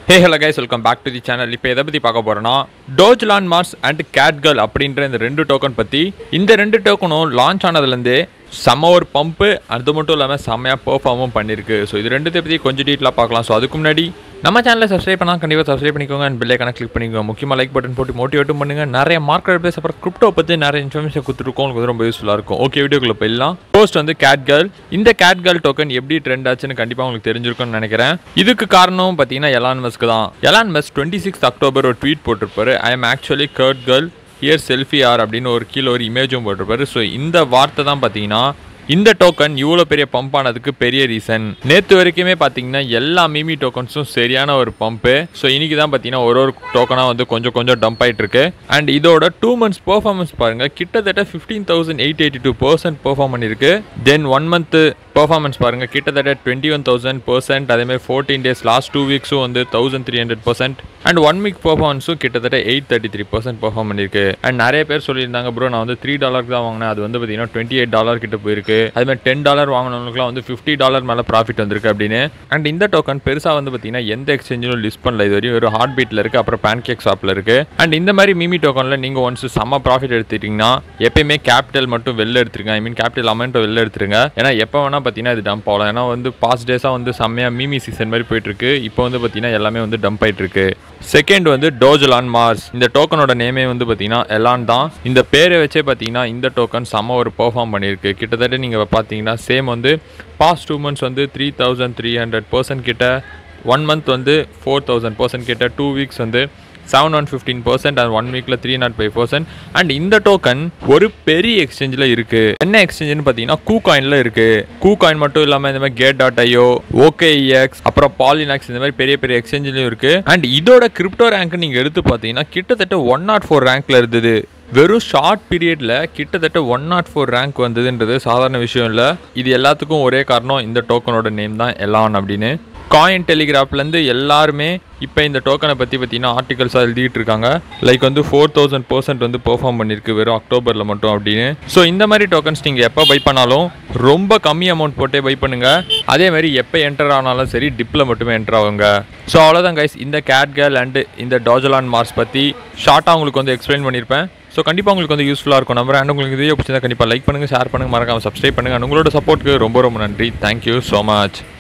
hey hello guys welcome back to the channel இப்போ எதை பற்றி பார்க்க போகிறோன்னா Dogelon Mars and cat girl அப்படின்ற இந்த ரெண்டு டோக்கன் பற்றி இந்த ரெண்டு டோக்கனும் லான்ச் ஆனதுலேருந்தே செம்ம ஒரு பம்பு அது மட்டும் இல்லாமல் செம்மையாக பெர்ஃபார்மும் பண்ணியிருக்கு ஸோ இது ரெண்டுத்தை பற்றி கொஞ்சம் டீட்டெயிலாக பார்க்கலாம் ஸோ அதுக்கு முன்னாடி நம்ம சேனலை சப்ஸ்கிரைப் பண்ணால் கண்டிப்பாக சப்ஸ்கிரைப் பண்ணிக்கோங்க அண்ட் பில்லைக்கான கிளிக் பண்ணிக்கோங்க முக்கியமாக லைக் பட்டன் போட்டு மோட்டிவேட்டும் பண்ணுங்க நிறைய மார்க்கெட் பிளேஸ் அப்புறம் கிரிப்டோ பற்றி நிறைய இன்ஃபர்மேஷன் கொடுத்துருக்கோம் உங்களுக்கு வந்து ரொம்ப யூஸ்ஃபுல்லாக இருக்கும் ஓகே வீடியோக்குள்ள போயிடலாம் போஸ்ட் வந்து கேட் கேர்ள் இந்த கேட் கேர்ள் டோக்கன் எப்படி ட்ரெண்ட் ஆச்சுன்னு கண்டிப்பாக உங்களுக்கு தெரிஞ்சிருக்கும்னு நினைக்கிறேன் இதுக்கு காரணம் பார்த்தீங்கன்னா எலான் மஸ்க்கு தான் Elon Musk twenty six October ஒரு ட்வீட் போட்டிருப்பாரு I am actually cat girl here selfie are அப்படின்னு ஒரு கீழே ஒரு இமேஜும் போட்டிருப்பாரு ஸோ இந்த வார்த்தை தான் பார்த்தீங்கன்னா இந்த டோக்கன் இவ்வளோ பெரிய பம்ப் ஆனதுக்கு பெரிய ரீசன் நேற்று வரைக்குமே பார்த்தீங்கன்னா எல்லா மிமி டோக்கன்ஸும் சரியான ஒரு பம்பு ஸோ இன்னைக்கு தான் பார்த்தீங்கன்னா ஒரு ஒரு டோக்கனாக வந்து கொஞ்சம் கொஞ்சம் டம்ப் ஆயிட்டு இருக்கு அண்ட் இதோட டூ மந்த்ஸ் பெர்ஃபார்மன்ஸ் பாருங்க கிட்டத்தட்ட fifteen thousand eight eighty two percent perform பண்ணியிருக்கு தென் ஒன் மந்த்து பெர்ஃபார்மன்ஸ் பாருங்க கிட்டத்தட்ட டுவெண்ட்டி ஒன் தௌசண்ட் பர்சன்ட் அதேமாதிரி ஃபோர்டீன் டேஸ் லாஸ்ட் டூ வீக்ஸும் வந்து thousand three hundred percent and one week பெர்ஃபார்மன்ஸும் கிட்டத்தட்ட eight thirty three percent perform பண்ணியிருக்கு and நிறைய பேர் சொல்லியிருந்தாங்க ப்ரோ நான் வந்து த்ரீ டாலருக்கு தான் வாங்கினேன் அது வந்து பார்த்தீங்கன்னா டுவெண்ட்டி எயிட் டாலர் கிட்ட போயிருக்கு அதுமாதிரி டென் டாலர் வாங்கினவங்களுக்குலாம் வந்து ஃபிஃப்டி டாலர் மேலே ப்ராஃபிட் வந்திருக்கு அப்படின்னு அண்ட் இந்த டோக்கன் பெருசாக வந்து பார்த்தீங்கன்னா எந்த எக்ஸ்சேஞ்சிலும் லிஸ்ட் பண்ணல இது வரையும் ஒரு ஹார்ட் பீட்டில் இருக்குது அப்புறம் பேன் கேக் ஷாப்பில் இருக்குது அண்ட் இந்த மாதிரி மிமி டோக்கனில் நீங்கள் ஒன்ஸ் செம்ம ப்ராஃபிட் எடுத்துட்டீங்கன்னா எப்பயுமே கேபிட்டல் மட்டும் வெளில எடுத்துருங்க ஐ மீன் கேபிட்டல் அமௌண்ட்டை வெளில எடுத்துருங்க ஏன்னா எப்போ வேணால் பார்த்தீங்கன்னா இது டம்ப் ஆகலாம் ஏன்னா வந்து பாஸ்ட் டேஸாக வந்து செம்மையாக மிமி சீசன் மாதிரி போயிட்டு இருக்கு இப்போ வந்து பார்த்தீங்கன்னா எல்லாமே வந்து டம்ப் ஆயிட்டு இருக்கு செகண்ட் வந்து டோஜலான் மார்ஸ் இந்த டோக்கனோட நேமே வந்து பார்த்தீங்கன்னா எலான் தான் இந்த பேரை வச்சே பார்த்தீங்கன்னா இந்த டோக்கன் செம்ம ஒரு பெர்ஃபார்ம் பண்ணியிருக்கு கிட்டத்தட்ட நீங்கள் பார்த்தீங்கன்னா சேம் வந்து பாஸ்ட் டூ மந்த்ஸ் வந்து three thousand three hundred percent கிட்ட ஒன் மந்த் வந்து ஃபோர் தௌசண்ட் பர்சன்ட் கிட்ட டூ வீக்ஸ் வந்து seven one fifteen percent and one வீக்கில் three naught five percent and இந்த டோக்கன் ஒரு பெரிய எக்ஸ்சேஞ்சில் இருக்குது என்ன எக்ஸ்சேஞ்சுன்னு பார்த்தீங்கன்னா கூ காயினில் இருக்குது கூ காயின் மட்டும் இல்லாமல் இந்த மாதிரி கேட் டாட் ஐயோ ஓகேஎக்ஸ் அப்புறம் பாலினாக்ஸ் இந்த மாதிரி பெரிய பெரிய எக்ஸ்சேஞ்சிலையும் இருக்குது அண்ட் இதோட கிரிப்டோ ரேங்க் நீங்கள் எடுத்து பார்த்தீங்கன்னா கிட்டத்தட்ட ஒன் நாட் ஃபோர் ரேங்க்ல இருந்தது வெறும் ஷார்ட் பீரியடில் கிட்டத்தட்ட ஒன் நாட் ஃபோர் ரேங்க் வந்ததுன்றது சாதாரண விஷயம் இல்லை இது எல்லாத்துக்கும் ஒரே காரணம் இந்த டோக்கனோட நேம் தான் எலான் அப்படின்னு காயின் டெலிகிராஃப்லேருந்து எல்லாருமே இப்போ இந்த டோக்கனை பற்றி பார்த்தீங்கன்னா ஆர்டிகல்ஸாக எழுதிட்டு இருக்காங்க லைக் வந்து ஃபோர் தௌசண்ட் பர்சன்ட் வந்து பெர்ஃபார்ம் பண்ணியிருக்கு வெறும் அக்டோபரில் மட்டும் அப்படின்னு ஸோ இந்த மாதிரி டோக்கன்ஸ் நீங்கள் எப்போ பை பண்ணாலும் ரொம்ப கம்மி அமௌண்ட் போட்டே பை பண்ணுங்கள் அதே மாதிரி எப்போ என்டர் ஆனாலும் சரி டிப்பில் மட்டுமே என்டர் ஆகுங்க ஸோ அவ்வளோதான் கைஸ் இந்த கேட் கேர்ள் அண்டு இந்த டாஜலான் மார்ஸ் பற்றி ஷார்ட்டாக உங்களுக்கு வந்து எக்ஸ்பிளைன் பண்ணியிருப்பேன் ஸோ கண்டிப்பாக உங்களுக்கு வந்து யூஸ்ஃபுல்லாக இருக்கும் நம்பர் அண்ட் உங்களுக்கு வீடியோ பிடிச்சதா கண்டிப்பாக லைக் பண்ணுங்கள் ஷேர் பண்ணுங்கள் மறக்காமல் சப்ஸ்கிரைப் பண்ணுங்கள் உங்களோட சப்போர்ட்டுக்கு ரொம்ப ரொம்ப நன்றி தேங்க்யூ ஸோ மச்